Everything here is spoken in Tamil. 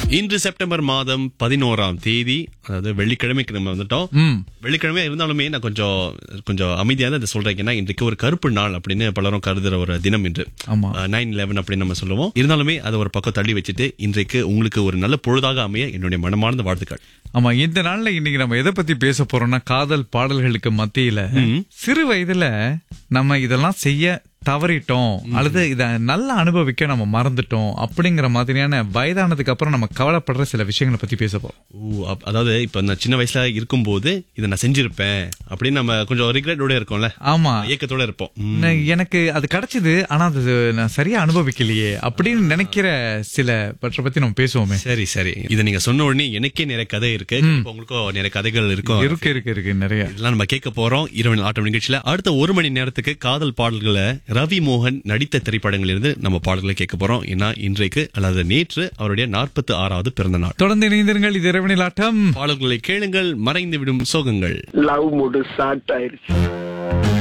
இன்று செப்டம்பர் மாதம் பதினோராம் தேதி அதாவது வெள்ளிக்கிழமைக்கு நம்ம வந்துட்டோம் ம் வெள்ளிக்கிழமை இருந்தாலுமே நான் கொஞ்சம் கொஞ்சம் அமைதியாக தான் இதை சொல்றேன் ஏன்னா இன்றைக்கு ஒரு கருப்பு நாள் அப்படின்னு பலரும் கருதுற ஒரு தினம் இன்று ஆமா நைன் லெவன் அப்படின்னு நம்ம சொல்லுவோம் இருந்தாலுமே அதை ஒரு பக்கம் தள்ளி வச்சுட்டு இன்றைக்கு உங்களுக்கு ஒரு நல்ல பொழுதாக அமைய என்னுடைய மனமார்ந்த வாழ்த்துக்கள் ஆமா இந்த நாள்ல இன்னைக்கு நம்ம எதை பத்தி பேச போறோம்னா காதல் பாடல்களுக்கு மத்தியில சிறு வயதுல நம்ம இதெல்லாம் செய்ய தவறிட்டோம் அல்லது இத நல்லா அனுபவிக்க நம்ம மறந்துட்டோம் அப்படிங்கிற மாதிரியான வயதானதுக்கு அப்புறம் நம்ம கவலைப்படுற சில விஷயங்களை பத்தி பேச போறோம் ஊ, அப்- அதாவது இப்ப நான் சின்ன வயசுல இருக்கும்போது இதை நான் செஞ்சிருப்பேன் அப்படின்னு நம்ம கொஞ்சம் ரிக்ரெட்டோட இருக்கோம்ல ஆமா ஏக்கத்தோட இருப்போம் ம். ந- எனக்கு அது கிடைச்சது ஆனா அது நான் சரியா அனுபவிக்கலையே அப்படின்னு நினைக்கிற சில பற்ற பத்தி நம்ம பேசுவோமே சரி சரி இதை நீங்க சொன்ன உடனே எனக்கே நிறைய கதை இருக்கு இப்ப உங்களுக்கும் நிறைய கதைகள் இருக்கும் இருக்கு இருக்கு இருக்கு நிறைய இதெல்லாம் நம்ம கேட்க போறோம் இரவு ஆட்டம் நிகழ்ச்சியில அடுத்த ஒரு மணி நேரத்துக்கு காதல் பாடல்களை ரவி மோகன் நடித்த திரைப்படங்களிலிருந்து நம்ம பாடல்களை கேட்க போறோம் ஏன்னா இன்றைக்கு அல்லது நேற்று அவருடைய நாற்பத்தி ஆறாவது பிறந்த நாள் தொடர்ந்து இணைந்திருங்கள் இது இரவணில் ஆட்டம் பாடல்களை கேளுங்கள் மறைந்து விடும் சோகங்கள் லவ் மூடு ஸ்டார்ட் ஆயிருச்சு